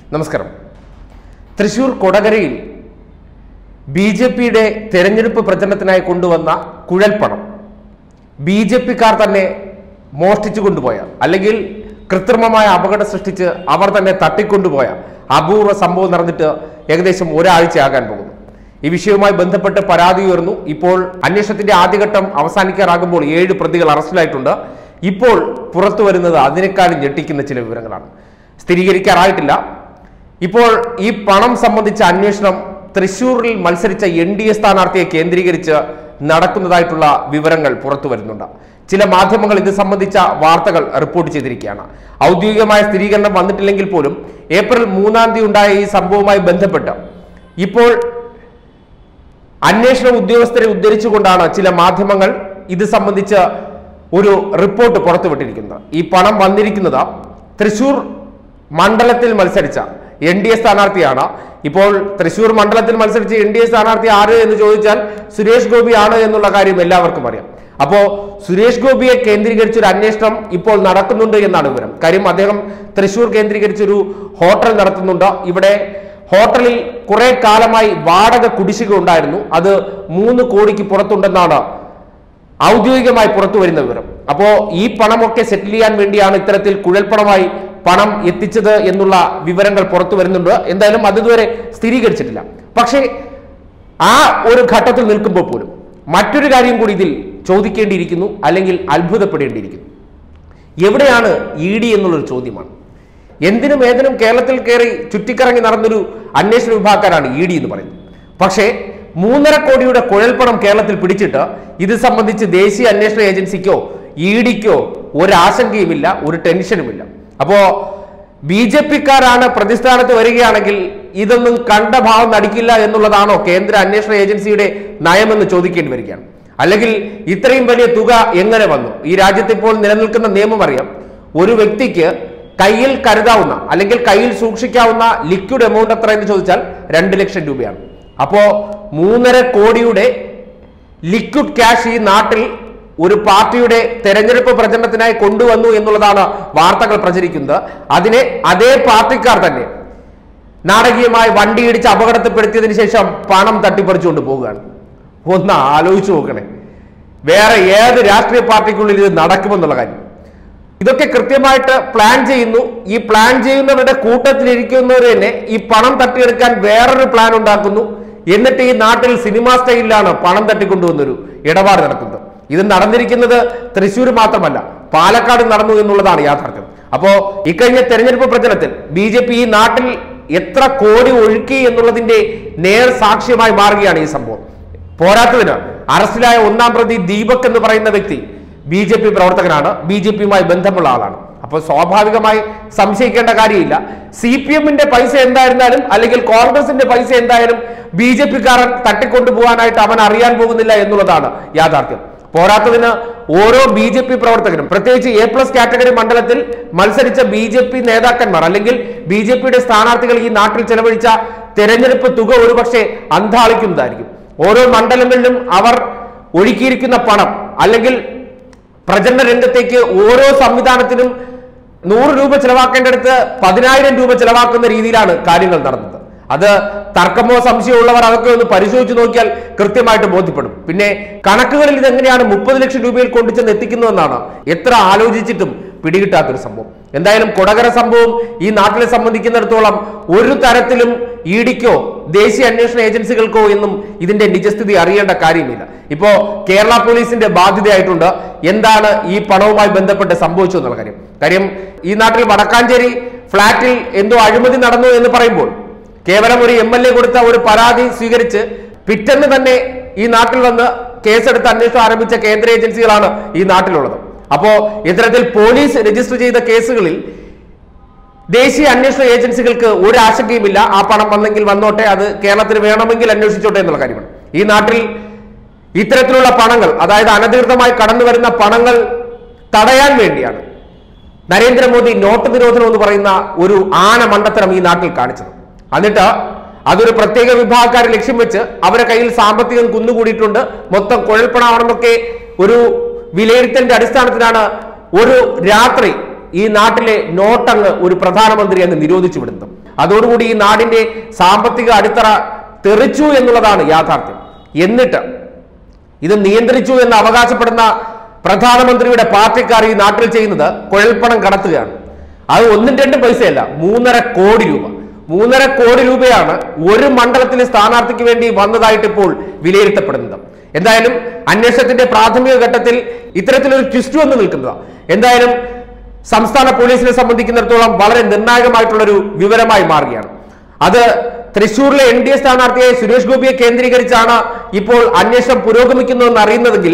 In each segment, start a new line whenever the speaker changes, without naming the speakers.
നമസ്കാരം Thrissur കൊടകരയിൽ B J പിയുടെ തെരഞ്ഞെടുപ്പ് പ്രചരണത്തിനായി കൊണ്ടുവന്ന കുഴൽപ്പണം ബി ജെ പിക്കാർ തന്നെ മോഷ്ടിച്ചു കൊണ്ടുപോയ അല്ലെങ്കിൽ കൃത്രിമമായ അപകടം സൃഷ്ടിച്ച് അവർ തന്നെ തട്ടിക്കൊണ്ടുപോയ അപൂർവ സംഭവം നടന്നിട്ട് ഏകദേശം ഒരാഴ്ചയാകാൻ പോകുന്നു ഈ വിഷയവുമായി ബന്ധപ്പെട്ട് പരാതി ഉയർന്നു ഇപ്പോൾ അന്വേഷണത്തിന്റെ ആദ്യഘട്ടം അവസാനിക്കാറാകുമ്പോൾ ഏഴ് പ്രതികൾ അറസ്റ്റിലായിട്ടുണ്ട് ഇപ്പോൾ പുറത്തു വരുന്നത് അതിനേക്കാളും ഞെട്ടിക്കുന്ന ചില വിവരങ്ങളാണ് സ്ഥിരീകരിക്കാറായിട്ടില്ല ഇപ്പോൾ ഈ പണം സംബന്ധിച്ച അന്വേഷണം തൃശൂരിൽ മത്സരിച്ച എൻ ഡി എ സ്ഥാനാർത്ഥിയെ കേന്ദ്രീകരിച്ച് നടക്കുന്നതായിട്ടുള്ള വിവരങ്ങൾ പുറത്തു വരുന്നുണ്ട് ചില മാധ്യമങ്ങൾ ഇത് സംബന്ധിച്ച വാർത്തകൾ റിപ്പോർട്ട് ചെയ്തിരിക്കുകയാണ് ഔദ്യോഗികമായ സ്ഥിരീകരണം വന്നിട്ടില്ലെങ്കിൽ പോലും ഏപ്രിൽ മൂന്നാം തീയതി ഉണ്ടായ ഈ സംഭവവുമായി ബന്ധപ്പെട്ട് ഇപ്പോൾ അന്വേഷണ ഉദ്യോഗസ്ഥരെ ഉദ്ധരിച്ചുകൊണ്ടാണ് ചില മാധ്യമങ്ങൾ ഇത് സംബന്ധിച്ച് ഒരു റിപ്പോർട്ട് പുറത്തുവിട്ടിരിക്കുന്നത് ഈ പണം വന്നിരിക്കുന്നത് തൃശൂർ മണ്ഡലത്തിൽ മത്സരിച്ച എൻ ഡി എ സ്ഥാനാർത്ഥിയാണ് ഇപ്പോൾ തൃശൂർ മണ്ഡലത്തിൽ മത്സരിച്ച എൻ ഡി എ സ്ഥാനാർത്ഥി ആര് എന്ന് ചോദിച്ചാൽ സുരേഷ് ഗോപി ആണ് എന്നുള്ള കാര്യം എല്ലാവർക്കും അറിയാം അപ്പോ സുരേഷ് ഗോപിയെ കേന്ദ്രീകരിച്ച് ഒരു അന്വേഷണം ഇപ്പോൾ നടക്കുന്നുണ്ട് എന്നാണ് വിവരം കാര്യം അദ്ദേഹം തൃശൂർ കേന്ദ്രീകരിച്ചൊരു ഹോട്ടൽ നടത്തുന്നുണ്ട് ഇവിടെ ഹോട്ടലിൽ കുറെ കാലമായി വാടക കുടിശ്ശിക ഉണ്ടായിരുന്നു അത് മൂന്ന് കോടിക്ക് പുറത്തുണ്ടെന്നാണ് ഔദ്യോഗികമായി പുറത്തു വരുന്ന വിവരം അപ്പോ ഈ പണമൊക്കെ സെറ്റിൽ ചെയ്യാൻ വേണ്ടിയാണ് ഇത്തരത്തിൽ കുഴൽപ്പണമായി പണം എത്തിച്ചത് എന്നുള്ള വിവരങ്ങൾ പുറത്തു വരുന്നുണ്ട് എന്തായാലും അത് ഇതുവരെ സ്ഥിരീകരിച്ചിട്ടില്ല പക്ഷേ ആ ഒരു ഘട്ടത്തിൽ നിൽക്കുമ്പോൾ പോലും മറ്റൊരു കാര്യം കൂടി ഇതിൽ ചോദിക്കേണ്ടിയിരിക്കുന്നു അല്ലെങ്കിൽ അത്ഭുതപ്പെടേണ്ടിയിരിക്കുന്നു എവിടെയാണ് ഇ ഡി എന്നുള്ളൊരു ചോദ്യമാണ് എന്തിനും ഏതിനും കേരളത്തിൽ കയറി ചുറ്റിക്കറങ്ങി നടന്നൊരു അന്വേഷണ വിഭാഗക്കാരാണ് ഇ ഡി എന്ന് പറയുന്നത് പക്ഷേ മൂന്നര കോടിയുടെ കുഴൽപ്പണം കേരളത്തിൽ പിടിച്ചിട്ട് ഇത് സംബന്ധിച്ച് ദേശീയ അന്വേഷണ ഏജൻസിക്കോ ഇ ഡിക്കോ ഒരു ആശങ്കയുമില്ല ഒരു ടെൻഷനുമില്ല അപ്പോ ബി ജെ പിക്കാരാണ് പ്രതിസ്ഥാനത്ത് വരികയാണെങ്കിൽ ഇതൊന്നും കണ്ട ഭാവം നടിക്കില്ല എന്നുള്ളതാണോ കേന്ദ്ര അന്വേഷണ ഏജൻസിയുടെ നയമെന്ന് ചോദിക്കേണ്ടി വരികയാണ് അല്ലെങ്കിൽ ഇത്രയും വലിയ തുക എങ്ങനെ വന്നു ഈ രാജ്യത്ത് ഇപ്പോൾ നിലനിൽക്കുന്ന നിയമം അറിയാം ഒരു വ്യക്തിക്ക് കയ്യിൽ കരുതാവുന്ന അല്ലെങ്കിൽ കയ്യിൽ സൂക്ഷിക്കാവുന്ന ലിക്വിഡ് എമൗണ്ട് എത്ര എന്ന് ചോദിച്ചാൽ രണ്ട് ലക്ഷം രൂപയാണ് അപ്പോ മൂന്നര കോടിയുടെ ലിക്വിഡ് ക്യാഷ് ഈ നാട്ടിൽ ഒരു പാർട്ടിയുടെ തെരഞ്ഞെടുപ്പ് പ്രചരണത്തിനായി കൊണ്ടുവന്നു എന്നുള്ളതാണ് വാർത്തകൾ പ്രചരിക്കുന്നത് അതിനെ അതേ പാർട്ടിക്കാർ തന്നെ നാടകീയമായി വണ്ടിയിടിച്ച് അപകടത്തിൽപ്പെടുത്തിയതിനു ശേഷം പണം തട്ടിപ്പറിച്ചുകൊണ്ട് പോവുകയാണ് ഒന്ന് ആലോചിച്ചു നോക്കണേ വേറെ ഏത് രാഷ്ട്രീയ പാർട്ടിക്കുള്ളിൽ ഇത് നടക്കുമെന്നുള്ള കാര്യം ഇതൊക്കെ കൃത്യമായിട്ട് പ്ലാൻ ചെയ്യുന്നു ഈ പ്ലാൻ ചെയ്യുന്നവരുടെ കൂട്ടത്തിലിരിക്കുന്നവർ തന്നെ ഈ പണം തട്ടിയെടുക്കാൻ വേറൊരു പ്ലാൻ ഉണ്ടാക്കുന്നു എന്നിട്ട് ഈ നാട്ടിൽ സിനിമാ സ്റ്റൈലിലാണ് പണം തട്ടിക്കൊണ്ടുവന്നൊരു ഇടപാട് നടക്കുന്നത് ഇത് നടന്നിരിക്കുന്നത് തൃശ്ശൂർ മാത്രമല്ല പാലക്കാട് നടന്നു എന്നുള്ളതാണ് യാഥാർത്ഥ്യം അപ്പോ ഇക്കഴിഞ്ഞ തെരഞ്ഞെടുപ്പ് പ്രചരണത്തിൽ ബി ജെ പി ഈ നാട്ടിൽ എത്ര കോടി ഒഴുക്കി എന്നുള്ളതിന്റെ നേർ സാക്ഷ്യമായി മാറുകയാണ് ഈ സംഭവം പോരാത്തതിന് അറസ്റ്റിലായ ഒന്നാം പ്രതി ദീപക് എന്ന് പറയുന്ന വ്യക്തി ബി ജെ പി പ്രവർത്തകനാണ് ബി ജെ പിയുമായി ബന്ധമുള്ള ആളാണ് അപ്പോൾ സ്വാഭാവികമായി സംശയിക്കേണ്ട കാര്യമില്ല സി പി എമ്മിന്റെ പൈസ എന്തായിരുന്നാലും അല്ലെങ്കിൽ കോൺഗ്രസിന്റെ പൈസ എന്തായാലും ബി ജെ പിക്കാരൻ തട്ടിക്കൊണ്ടുപോകാനായിട്ട് അവൻ അറിയാൻ പോകുന്നില്ല എന്നുള്ളതാണ് യാഥാർത്ഥ്യം പോരാത്തതിന് ഓരോ ബി ജെ പി പ്രവർത്തകരും പ്രത്യേകിച്ച് എ പ്ലസ് കാറ്റഗറി മണ്ഡലത്തിൽ മത്സരിച്ച ബി ജെ പി നേതാക്കന്മാർ അല്ലെങ്കിൽ ബി ജെ പിയുടെ സ്ഥാനാർത്ഥികൾ ഈ നാട്ടിൽ ചെലവഴിച്ച തെരഞ്ഞെടുപ്പ് തുക ഒരുപക്ഷെ അന്താളിക്കുന്നതായിരിക്കും ഓരോ മണ്ഡലങ്ങളിലും അവർ ഒഴുക്കിയിരിക്കുന്ന പണം അല്ലെങ്കിൽ പ്രചരണ രംഗത്തേക്ക് ഓരോ സംവിധാനത്തിനും നൂറ് രൂപ ചെലവാക്കേണ്ടടുത്ത് പതിനായിരം രൂപ ചെലവാക്കുന്ന രീതിയിലാണ് കാര്യങ്ങൾ നടന്നത് അത് തർക്കമോ സംശയമുള്ളവർ അതൊക്കെ ഒന്ന് പരിശോധിച്ച് നോക്കിയാൽ കൃത്യമായിട്ട് ബോധ്യപ്പെടും പിന്നെ കണക്കുകളിൽ ഇതെങ്ങനെയാണ് മുപ്പത് ലക്ഷം രൂപയിൽ കൊണ്ടുചെന്ന് എത്തിക്കുന്നതെന്നാണ് എത്ര ആലോചിച്ചിട്ടും പിടികിട്ടാത്തൊരു സംഭവം എന്തായാലും കൊടകര സംഭവം ഈ നാട്ടിലെ സംബന്ധിക്കുന്നിടത്തോളം ഒരു തരത്തിലും ഇ ഡിക്കോ ദേശീയ അന്വേഷണ ഏജൻസികൾക്കോ എന്നും ഇതിന്റെ നിജസ്ഥിതി അറിയേണ്ട കാര്യമില്ല ഇപ്പോ കേരള പോലീസിന്റെ ബാധ്യതയായിട്ടുണ്ട് എന്താണ് ഈ പണവുമായി ബന്ധപ്പെട്ട് സംഭവിച്ചു എന്നുള്ള കാര്യം കാര്യം ഈ നാട്ടിൽ വടക്കാഞ്ചേരി ഫ്ളാറ്റിൽ എന്തോ അഴിമതി നടന്നു എന്ന് പറയുമ്പോൾ കേവലം ഒരു എം എൽ എ കൊടുത്ത ഒരു പരാതി സ്വീകരിച്ച് പിറ്റേന്ന് തന്നെ ഈ നാട്ടിൽ വന്ന് കേസെടുത്ത് അന്വേഷണം ആരംഭിച്ച കേന്ദ്ര ഏജൻസികളാണ് ഈ നാട്ടിലുള്ളത് അപ്പോ ഇത്തരത്തിൽ പോലീസ് രജിസ്റ്റർ ചെയ്ത കേസുകളിൽ ദേശീയ അന്വേഷണ ഏജൻസികൾക്ക് ഒരു ആശങ്കയുമില്ല ആ പണം വന്നെങ്കിൽ വന്നോട്ടെ അത് കേരളത്തിന് വേണമെങ്കിൽ അന്വേഷിച്ചോട്ടെ എന്നുള്ള കാര്യമാണ് ഈ നാട്ടിൽ ഇത്തരത്തിലുള്ള പണങ്ങൾ അതായത് അനധികൃതമായി കടന്നു വരുന്ന പണങ്ങൾ തടയാൻ വേണ്ടിയാണ് നരേന്ദ്രമോദി നോട്ട് നിരോധനം എന്ന് പറയുന്ന ഒരു ആന മണ്ടത്തരം ഈ നാട്ടിൽ കാണിച്ചത് എന്നിട്ട് അതൊരു പ്രത്യേക വിഭാഗക്കാരെ ലക്ഷ്യം വെച്ച് അവരെ കയ്യിൽ സാമ്പത്തികം കുന്നുകൂടിയിട്ടുണ്ട് മൊത്തം കുഴൽപ്പണമാണെന്നൊക്കെ ഒരു വിലയിരുത്തലിന്റെ അടിസ്ഥാനത്തിലാണ് ഒരു രാത്രി ഈ നാട്ടിലെ നോട്ടങ്ങ് ഒരു പ്രധാനമന്ത്രി അങ്ങ് നിരോധിച്ചു വിടുന്നത് അതോടുകൂടി ഈ നാടിന്റെ സാമ്പത്തിക അടിത്തറ തെറിച്ചു എന്നുള്ളതാണ് യാഥാർത്ഥ്യം എന്നിട്ട് ഇത് നിയന്ത്രിച്ചു എന്ന് അവകാശപ്പെടുന്ന പ്രധാനമന്ത്രിയുടെ പാർട്ടിക്കാർ ഈ നാട്ടിൽ ചെയ്യുന്നത് കുഴൽപ്പണം കടത്തുകയാണ് അത് ഒന്നും രണ്ടും പൈസയല്ല മൂന്നര കോടി രൂപ മൂന്നര കോടി രൂപയാണ് ഒരു മണ്ഡലത്തിലെ സ്ഥാനാർത്ഥിക്ക് വേണ്ടി വന്നതായിട്ട് ഇപ്പോൾ വിലയിരുത്തപ്പെടുന്നത് എന്തായാലും അന്വേഷണത്തിന്റെ പ്രാഥമിക ഘട്ടത്തിൽ ഇത്തരത്തിലൊരു ട്വിസ്റ്റ് വന്ന് നിൽക്കുന്നത് എന്തായാലും സംസ്ഥാന പോലീസിനെ സംബന്ധിക്കുന്നിടത്തോളം വളരെ നിർണായകമായിട്ടുള്ളൊരു വിവരമായി മാറുകയാണ് അത് തൃശൂരിലെ എൻ ഡി എ സ്ഥാനാർത്ഥിയായ സുരേഷ് ഗോപിയെ കേന്ദ്രീകരിച്ചാണ് ഇപ്പോൾ അന്വേഷണം പുരോഗമിക്കുന്നതെന്ന് അറിയുന്നതെങ്കിൽ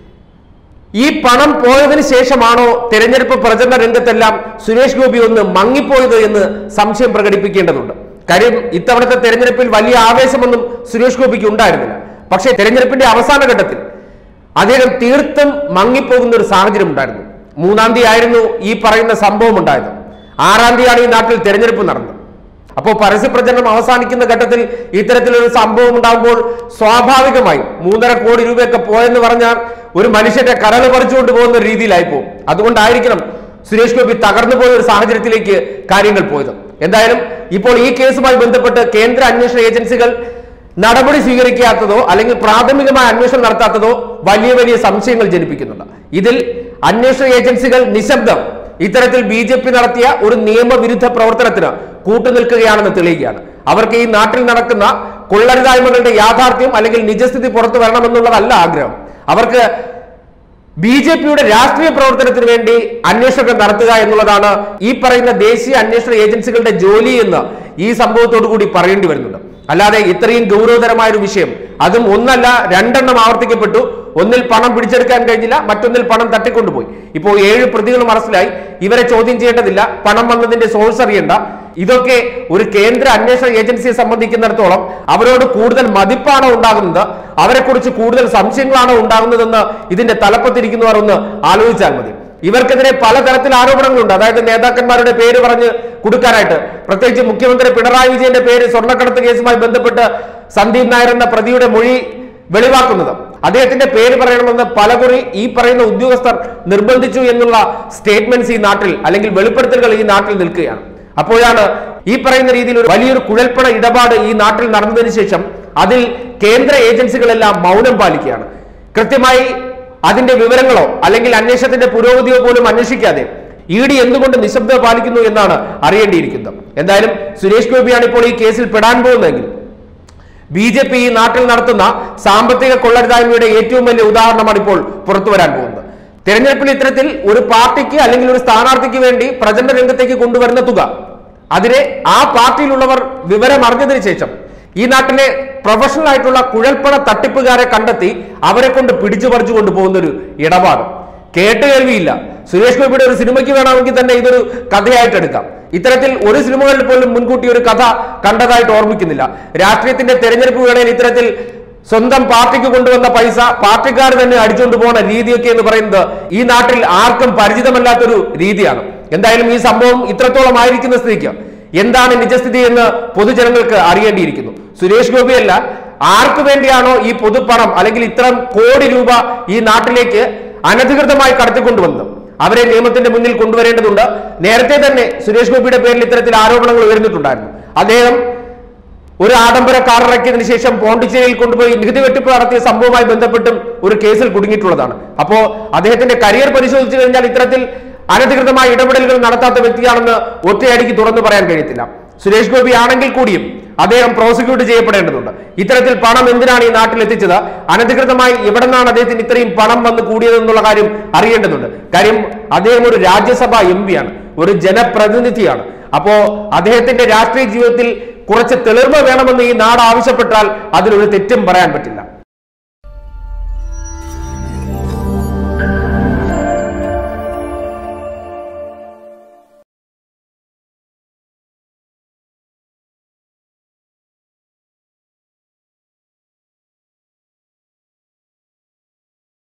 ഈ പണം പോയതിനു ശേഷമാണോ തെരഞ്ഞെടുപ്പ് പ്രചരണ രംഗത്തെല്ലാം സുരേഷ് ഗോപി ഒന്ന് മങ്ങിപ്പോയത് എന്ന് സംശയം പ്രകടിപ്പിക്കേണ്ടതുണ്ട് കാര്യം ഇത്തവണത്തെ തെരഞ്ഞെടുപ്പിൽ വലിയ ആവേശമൊന്നും സുരേഷ് ഗോപിക്ക് ഉണ്ടായിരുന്നില്ല പക്ഷേ തെരഞ്ഞെടുപ്പിന്റെ അവസാന ഘട്ടത്തിൽ അദ്ദേഹം തീർത്തും മങ്ങിപ്പോകുന്ന ഒരു സാഹചര്യം ഉണ്ടായിരുന്നു മൂന്നാം തീയതി ആയിരുന്നു ഈ പറയുന്ന സംഭവം ഉണ്ടായത് ആറാം തീയതിയാണ് ഈ നാട്ടിൽ തെരഞ്ഞെടുപ്പ് നടന്നത് അപ്പോൾ പരസ്യ പ്രചരണം അവസാനിക്കുന്ന ഘട്ടത്തിൽ ഇത്തരത്തിലൊരു സംഭവം ഉണ്ടാകുമ്പോൾ സ്വാഭാവികമായും മൂന്നര കോടി രൂപയൊക്കെ പോയെന്ന് പറഞ്ഞാൽ ഒരു മനുഷ്യന്റെ കരള് പറിച്ചുകൊണ്ട് പോകുന്ന ഒരു രീതിയിലായി പോകും അതുകൊണ്ടായിരിക്കണം സുരേഷ് ഗോപി തകർന്നു പോയ ഒരു സാഹചര്യത്തിലേക്ക് കാര്യങ്ങൾ പോയത് എന്തായാലും ഇപ്പോൾ ഈ കേസുമായി ബന്ധപ്പെട്ട് കേന്ദ്ര അന്വേഷണ ഏജൻസികൾ നടപടി സ്വീകരിക്കാത്തതോ അല്ലെങ്കിൽ പ്രാഥമികമായ അന്വേഷണം നടത്താത്തതോ വലിയ വലിയ സംശയങ്ങൾ ജനിപ്പിക്കുന്നുണ്ട് ഇതിൽ അന്വേഷണ ഏജൻസികൾ നിശബ്ദം ഇത്തരത്തിൽ ബി ജെ പി നടത്തിയ ഒരു നിയമവിരുദ്ധ പ്രവർത്തനത്തിന് കൂട്ടുനിൽക്കുകയാണെന്ന് തെളിയുകയാണ് അവർക്ക് ഈ നാട്ടിൽ നടക്കുന്ന കൊള്ളരുതായ്മകളുടെ യാഥാർത്ഥ്യം അല്ലെങ്കിൽ നിജസ്ഥിതി പുറത്തു വരണമെന്നുള്ളതല്ല ആഗ്രഹം അവർക്ക് ബി ജെ പിയുടെ രാഷ്ട്രീയ പ്രവർത്തനത്തിന് വേണ്ടി അന്വേഷണം നടത്തുക എന്നുള്ളതാണ് ഈ പറയുന്ന ദേശീയ അന്വേഷണ ഏജൻസികളുടെ ജോലി എന്ന് ഈ സംഭവത്തോടു കൂടി പറയേണ്ടി വരുന്നുണ്ട് അല്ലാതെ ഇത്രയും ഗൗരവതരമായ ഒരു വിഷയം അതും ഒന്നല്ല രണ്ടെണ്ണം ആവർത്തിക്കപ്പെട്ടു ഒന്നിൽ പണം പിടിച്ചെടുക്കാൻ കഴിഞ്ഞില്ല മറ്റൊന്നിൽ പണം തട്ടിക്കൊണ്ടുപോയി ഇപ്പോൾ ഏഴ് പ്രതികളും അറസ്റ്റിലായി ഇവരെ ചോദ്യം ചെയ്യേണ്ടതില്ല പണം വന്നതിന്റെ സോഴ്സ് അറിയണ്ട ഇതൊക്കെ ഒരു കേന്ദ്ര അന്വേഷണ ഏജൻസിയെ സംബന്ധിക്കുന്നിടത്തോളം അവരോട് കൂടുതൽ മതിപ്പാണോ ഉണ്ടാകുന്നത് അവരെക്കുറിച്ച് കൂടുതൽ സംശയങ്ങളാണോ ഉണ്ടാകുന്നതെന്ന് ഇതിന്റെ തലപ്പത്തിരിക്കുന്നവർ ഒന്ന് ആലോചിച്ചാൽ മതി ഇവർക്കെതിരെ പലതരത്തിൽ ആരോപണങ്ങളുണ്ട് അതായത് നേതാക്കന്മാരുടെ പേര് പറഞ്ഞ് കൊടുക്കാനായിട്ട് പ്രത്യേകിച്ച് മുഖ്യമന്ത്രി പിണറായി വിജയന്റെ പേര് സ്വർണ്ണക്കടത്ത് കേസുമായി ബന്ധപ്പെട്ട് സന്ദീപ് നായർ എന്ന പ്രതിയുടെ മൊഴി വെളിവാക്കുന്നത് അദ്ദേഹത്തിന്റെ പേര് പറയണമെന്ന് പലകുറി ഈ പറയുന്ന ഉദ്യോഗസ്ഥർ നിർബന്ധിച്ചു എന്നുള്ള സ്റ്റേറ്റ്മെന്റ്സ് ഈ നാട്ടിൽ അല്ലെങ്കിൽ വെളിപ്പെടുത്തലുകൾ ഈ നാട്ടിൽ നിൽക്കുകയാണ് അപ്പോഴാണ് ഈ പറയുന്ന രീതിയിൽ ഒരു വലിയൊരു കുഴൽപ്പണ ഇടപാട് ഈ നാട്ടിൽ നടന്നതിന് ശേഷം അതിൽ കേന്ദ്ര ഏജൻസികളെല്ലാം മൗനം പാലിക്കുകയാണ് കൃത്യമായി അതിന്റെ വിവരങ്ങളോ അല്ലെങ്കിൽ അന്വേഷണത്തിന്റെ പുരോഗതിയോ പോലും അന്വേഷിക്കാതെ ഇ ഡി എന്തുകൊണ്ട് നിശബ്ദത പാലിക്കുന്നു എന്നാണ് അറിയേണ്ടിയിരിക്കുന്നത് എന്തായാലും സുരേഷ് ഗോപിയാണ് ഇപ്പോൾ ഈ കേസിൽ പെടാൻ പോകുന്നതെങ്കിൽ ബി ജെ പി ഈ നാട്ടിൽ നടത്തുന്ന സാമ്പത്തിക കൊള്ളരുതായ്മയുടെ ഏറ്റവും വലിയ ഉദാഹരണമാണ് ഇപ്പോൾ പുറത്തു വരാൻ പോകുന്നത് തെരഞ്ഞെടുപ്പിൽ ഇത്തരത്തിൽ ഒരു പാർട്ടിക്ക് അല്ലെങ്കിൽ ഒരു സ്ഥാനാർത്ഥിക്ക് വേണ്ടി പ്രചരണ രംഗത്തേക്ക് കൊണ്ടുവരുന്ന തുക അതിനെ ആ പാർട്ടിയിലുള്ളവർ വിവരം അറിഞ്ഞതിന് ശേഷം ഈ നാട്ടിലെ പ്രൊഫഷണൽ ആയിട്ടുള്ള കുഴൽപ്പണ തട്ടിപ്പുകാരെ കണ്ടെത്തി അവരെ കൊണ്ട് പിടിച്ചു പറിച്ചു കൊണ്ടുപോകുന്ന ഒരു ഇടപാട് കേട്ട് കേൾവിയില്ല സുരേഷ് ഗോപിയുടെ ഒരു സിനിമയ്ക്ക് വേണമെങ്കിൽ തന്നെ ഇതൊരു കഥയായിട്ട് എടുക്കാം ഇത്തരത്തിൽ ഒരു സിനിമകളിൽ പോലും മുൻകൂട്ടി ഒരു കഥ കണ്ടതായിട്ട് ഓർമ്മിക്കുന്നില്ല രാഷ്ട്രീയത്തിന്റെ തെരഞ്ഞെടുപ്പ് വേളയിൽ ഇത്തരത്തിൽ സ്വന്തം പാർട്ടിക്ക് കൊണ്ടുവന്ന പൈസ പാർട്ടിക്കാർ തന്നെ അടിച്ചുകൊണ്ട് പോകുന്ന രീതിയൊക്കെ എന്ന് പറയുന്നത് ഈ നാട്ടിൽ ആർക്കും പരിചിതമല്ലാത്തൊരു രീതിയാണ് എന്തായാലും ഈ സംഭവം ഇത്രത്തോളം ആയിരിക്കുന്ന സ്ഥിതിക്ക് എന്താണ് നിജസ്ഥിതി എന്ന് പൊതുജനങ്ങൾക്ക് അറിയേണ്ടിയിരിക്കുന്നു സുരേഷ് ഗോപിയല്ല ആർക്കു വേണ്ടിയാണോ ഈ പൊതുപ്പണം അല്ലെങ്കിൽ ഇത്തരം കോടി രൂപ ഈ നാട്ടിലേക്ക് അനധികൃതമായി കടത്തിക്കൊണ്ടുവന്നത് അവരെ നിയമത്തിന്റെ മുന്നിൽ കൊണ്ടുവരേണ്ടതുണ്ട് നേരത്തെ തന്നെ സുരേഷ് ഗോപിയുടെ പേരിൽ ഇത്തരത്തിൽ ആരോപണങ്ങൾ ഉയർന്നിട്ടുണ്ടായിരുന്നു അദ്ദേഹം ഒരു ആഡംബര കാർ ഇറക്കിയതിനു ശേഷം പോണ്ടിച്ചേരിയിൽ കൊണ്ടുപോയി നികുതി വെട്ടിപ്പ് നടത്തിയ സംഭവവുമായി ബന്ധപ്പെട്ടും ഒരു കേസിൽ കുടുങ്ങിയിട്ടുള്ളതാണ് അപ്പോ അദ്ദേഹത്തിന്റെ കരിയർ പരിശോധിച്ചു കഴിഞ്ഞാൽ ഇത്തരത്തിൽ അനധികൃതമായ ഇടപെടലുകൾ നടത്താത്ത വ്യക്തിയാണെന്ന് ഒറ്റയടിക്ക് തുറന്നു പറയാൻ കഴിയത്തില്ല സുരേഷ് ഗോപി ആണെങ്കിൽ കൂടിയും അദ്ദേഹം പ്രോസിക്യൂട്ട് ചെയ്യപ്പെടേണ്ടതുണ്ട് ഇത്തരത്തിൽ പണം എന്തിനാണ് ഈ നാട്ടിൽ എത്തിച്ചത് അനധികൃതമായി എവിടെ നിന്നാണ് അദ്ദേഹത്തിന് ഇത്രയും പണം വന്ന് കൂടിയതെന്നുള്ള കാര്യം അറിയേണ്ടതുണ്ട് കാര്യം അദ്ദേഹം ഒരു രാജ്യസഭാ എം പിയാണ് ഒരു ജനപ്രതിനിധിയാണ് അപ്പോ അദ്ദേഹത്തിന്റെ രാഷ്ട്രീയ ജീവിതത്തിൽ കുറച്ച് തെളിർമ വേണമെന്ന് ഈ നാട് ആവശ്യപ്പെട്ടാൽ അതിലൊരു തെറ്റും പറയാൻ പറ്റില്ല